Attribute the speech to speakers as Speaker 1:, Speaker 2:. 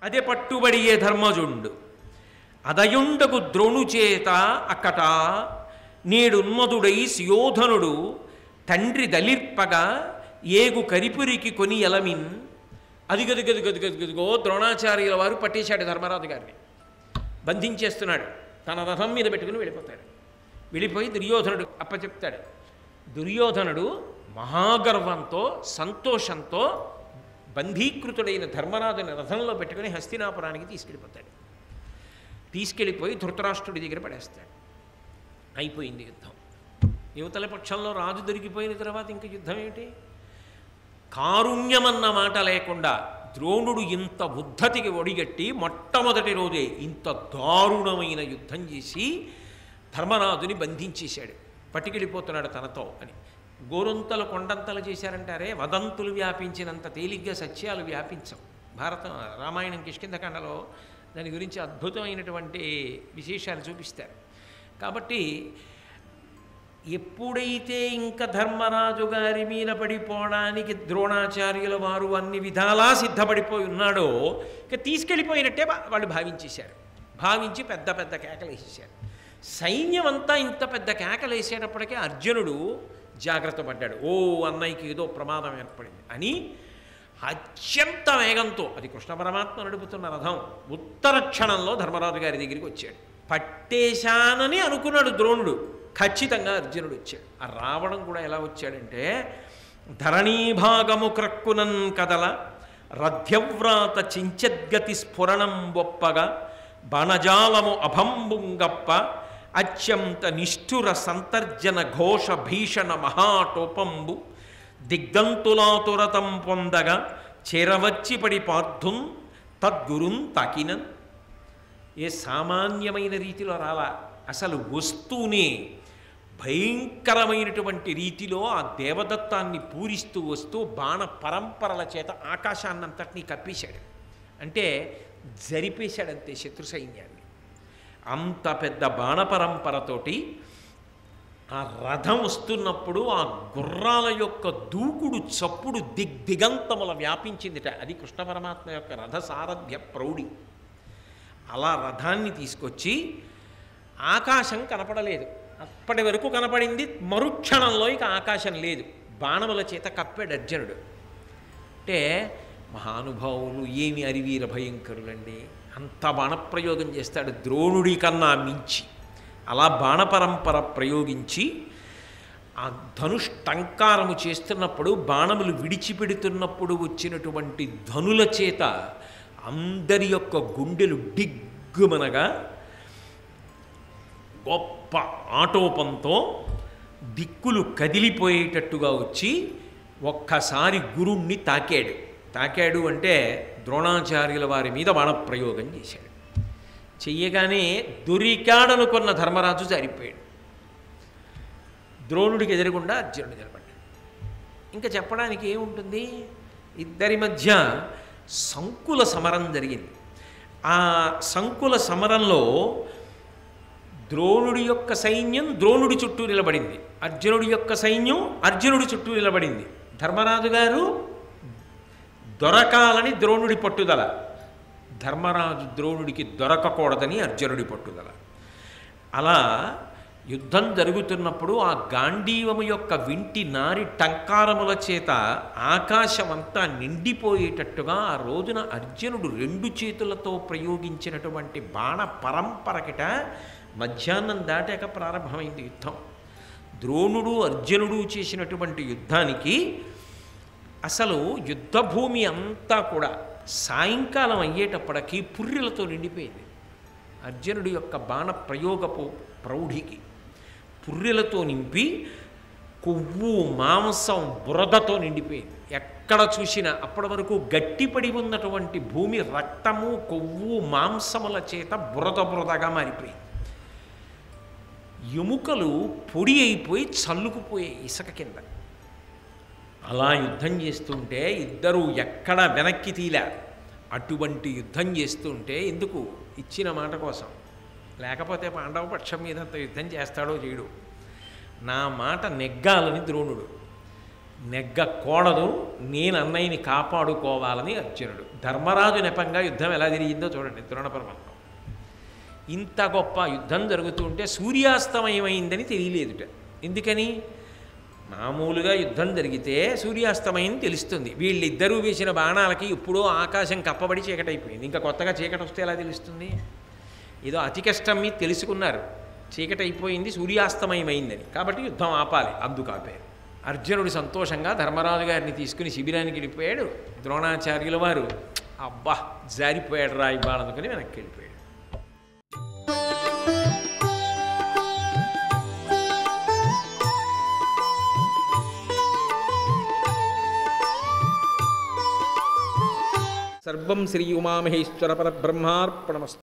Speaker 1: అదే పట్టుబడియే ధర్మజుండు అదయుండకు ద్రోణు చేత అక్కట నేడున్మదుడై సుయోధనుడు తండ్రి దలిర్పగా ఏగు కరిపురికి కొని ఎలమిన్ అది గది గది గది గది గదిగో ద్రోణాచార్యుల వారు పట్టేశాడు ధర్మరాజు గారిని బంధించేస్తున్నాడు తన రథం మీద పెట్టుకుని వెళ్ళిపోతాడు వెళ్ళిపోయి దుర్యోధనుడు అప్పచెప్తాడు దుర్యోధనుడు మహాగర్వంతో సంతోషంతో బంధీకృతుడైన ధర్మరాజుని రథంలో పెట్టుకుని హస్తినాపురానికి తీసుకెళ్ళిపోతాడు తీసుకెళ్ళిపోయి ధృతరాష్ట్రుడి దగ్గర పడేస్తాడు అయిపోయింది యుద్ధం యువతల పక్షంలో రాజు దొరికిపోయిన తర్వాత ఇంక యుద్ధం ఏమిటి కారుణ్యమన్న మాట లేకుండా ద్రోణుడు ఇంత ఉద్ధతికి ఒడిగట్టి మొట్టమొదటి రోజే ఇంత దారుణమైన యుద్ధం చేసి ధర్మరాజుని బంధించేశాడు పట్టుకెళ్ళిపోతున్నాడు తనతో అని గోరొంతలు కొండంతలు చేశారంటారే వదంతులు వ్యాపించినంత తేలిగ్గా సత్యాలు వ్యాపించం భారతం రామాయణం కిష్కిందకాండలో దాని గురించి అద్భుతమైనటువంటి విశేషాలు చూపిస్తారు కాబట్టి ఎప్పుడైతే ఇంకా ధర్మరాజు గారి మీద పడిపోవడానికి ద్రోణాచార్యుల వారు అన్ని విధాలా సిద్ధపడిపోయి ఉన్నాడో ఇక తీసుకెళ్ళిపోయినట్టే వా- వాళ్ళు భావించేశారు భావించి పెద్ద పెద్ద కేకలు వేసేశారు సైన్యం అంతా ఇంత పెద్ద కేకలు వేసేటప్పటికే అర్జునుడు జాగ్రత్త పడ్డాడు ఓ అన్నయ్యకి ఏదో ప్రమాదం ఏర్పడింది అని అత్యంత వేగంతో అది కృష్ణ పరమాత్మ నడుపుతున్న రథం ఉత్తర క్షణంలో ధర్మరాజు గారి దగ్గరికి వచ్చాడు పట్టేశానని అనుకున్నాడు ద్రోణుడు ఖచ్చితంగా అర్జునుడు వచ్చాడు ఆ రావడం కూడా ఎలా వచ్చాడంటే ధరణీభాగము క్రక్కునన్ కదల రథ్యవ్రాత చించద్గతి స్ఫురణం బొప్పగా బణజాలము అభంబుంగప్ప అత్యంత నిష్ఠుర సంతర్జన ఘోష భీషణ మహాటోపంబు దిగ్ధంతులాతురతం పొందగా చేరవచ్చి పడి పార్థుం తద్గురుం తాకినన్ ఏ సామాన్యమైన రీతిలో రాలా అసలు వస్తూనే భయంకరమైనటువంటి రీతిలో ఆ దేవదత్తాన్ని పూరిస్తూ వస్తూ బాణ పరంపరల చేత ఆకాశాన్నంతటినీ కప్పేశాడు అంటే జరిపేశాడంతే శత్రు సైన్యాన్ని అంత పెద్ద బాణ పరంపరతోటి ఆ రథం వస్తున్నప్పుడు ఆ గుర్రాల యొక్క దూకుడు చప్పుడు దిగ్దిగంతముల వ్యాపించిందిట అది కృష్ణ పరమాత్మ యొక్క రథ సారథ్య ప్రౌఢి అలా రథాన్ని తీసుకొచ్చి ఆకాశం కనపడలేదు అప్పటి వరకు కనపడింది మరుక్షణంలో ఇక ఆకాశం లేదు బాణముల చేత కప్పాడు అర్జునుడు అంటే మహానుభావులు ఏమి అరివీర భయంకరులండి అంత బాణప్రయోగం చేస్తాడు ద్రోణుడి కన్నా మించి అలా బాణపరంపర ప్రయోగించి ఆ ధనుష్టంకారము చేస్తున్నప్పుడు బాణములు విడిచిపెడుతున్నప్పుడు వచ్చినటువంటి ధనుల చేత అందరి యొక్క గుండెలు డిగ్గుమనగా గొప్ప ఆటోపంతో దిక్కులు కదిలిపోయేటట్టుగా వచ్చి ఒక్కసారి గురుణ్ణి తాకాడు తాకాడు అంటే ద్రోణాచార్యుల వారి మీద బాణప్రయోగం చేశాడు చెయ్యగానే దొరికాడనుకున్న ధర్మరాజు జారిపోయాడు ద్రోణుడికి ఎదురుగుండా అర్జునుడు నిలబడ్డాడు ఇంకా చెప్పడానికి ఏముంటుంది ఇద్దరి మధ్య సంకుల సమరం జరిగింది ఆ సంకుల సమరంలో ద్రోణుడి యొక్క సైన్యం ద్రోణుడి చుట్టూ నిలబడింది అర్జునుడి యొక్క సైన్యం అర్జునుడి చుట్టూ నిలబడింది ధర్మరాజు గారు దొరకాలని ద్రోణుడి పట్టుదల ధర్మరాజు ద్రోణుడికి దొరకకూడదని అర్జునుడి పట్టుదల అలా యుద్ధం జరుగుతున్నప్పుడు ఆ గాంధీవము యొక్క వింటి నారి టంకారముల చేత ఆకాశమంతా నిండిపోయేటట్టుగా ఆ రోజున అర్జునుడు రెండు చేతులతో ప్రయోగించినటువంటి బాణ పరంపరకిట మధ్యాహ్నం దాటాక ప్రారంభమైంది యుద్ధం ద్రోణుడు అర్జునుడు చేసినటువంటి యుద్ధానికి అసలు యుద్ధభూమి అంతా కూడా సాయంకాలం అయ్యేటప్పటికి పుర్రెలతో నిండిపోయింది అర్జునుడి యొక్క బాణ ప్రయోగపు ప్రౌఢికి పుర్రెలతో నింపి కొవ్వు మాంసం బురదతో నిండిపోయింది ఎక్కడ చూసినా అప్పటి వరకు గట్టిపడి ఉన్నటువంటి భూమి రక్తము కొవ్వు మాంసముల చేత బురద బురదగా మారిపోయింది ఎముకలు పొడి అయిపోయి చల్లుకుపోయాయి ఇసుక కింద అలా యుద్ధం చేస్తుంటే ఇద్దరు ఎక్కడ వెనక్కి తీలా అటువంటి యుద్ధం చేస్తుంటే ఎందుకు ఇచ్చిన మాట కోసం లేకపోతే పాండవ పక్షం మీద అంత యుద్ధం చేస్తాడో చేయడు నా మాట నెగ్గాలని ద్రోణుడు నెగ్గకూడదు నేను అన్నయ్యని కాపాడుకోవాలని అర్జునుడు ధర్మరాజు నెపంగా యుద్ధం ఎలా జరిగిందో చూడండి ద్రోణపర్వంలో ఇంత గొప్ప యుద్ధం జరుగుతుంటే సూర్యాస్తమయమైందని తెలియలేదుట ఎందుకని మామూలుగా యుద్ధం జరిగితే సూర్యాస్తమయం తెలుస్తుంది వీళ్ళిద్దరూ వేసిన బాణాలకి ఎప్పుడో ఆకాశం కప్పబడి చీకటైపోయింది ఇంకా కొత్తగా చీకటి వస్తే ఎలా తెలుస్తుంది ఏదో అతి కష్టం మీద తెలుసుకున్నారు చీకటి అయిపోయింది సూర్యాస్తమయమైందని కాబట్టి యుద్ధం ఆపాలి అందుకు ఆపారు అర్జునుడు సంతోషంగా ధర్మరాజు గారిని తీసుకుని శిబిరానికి వెళ్ళిపోయాడు ద్రోణాచార్యుల వారు అబ్బా జారిపోయాడు రా ఇవ్వాలనుకుని వెనక్కి వెళ్ళిపోయాడు సర్వం శ్రీ ఉమామహేశ్వర పరబ్రహ్మార్పణమస్తు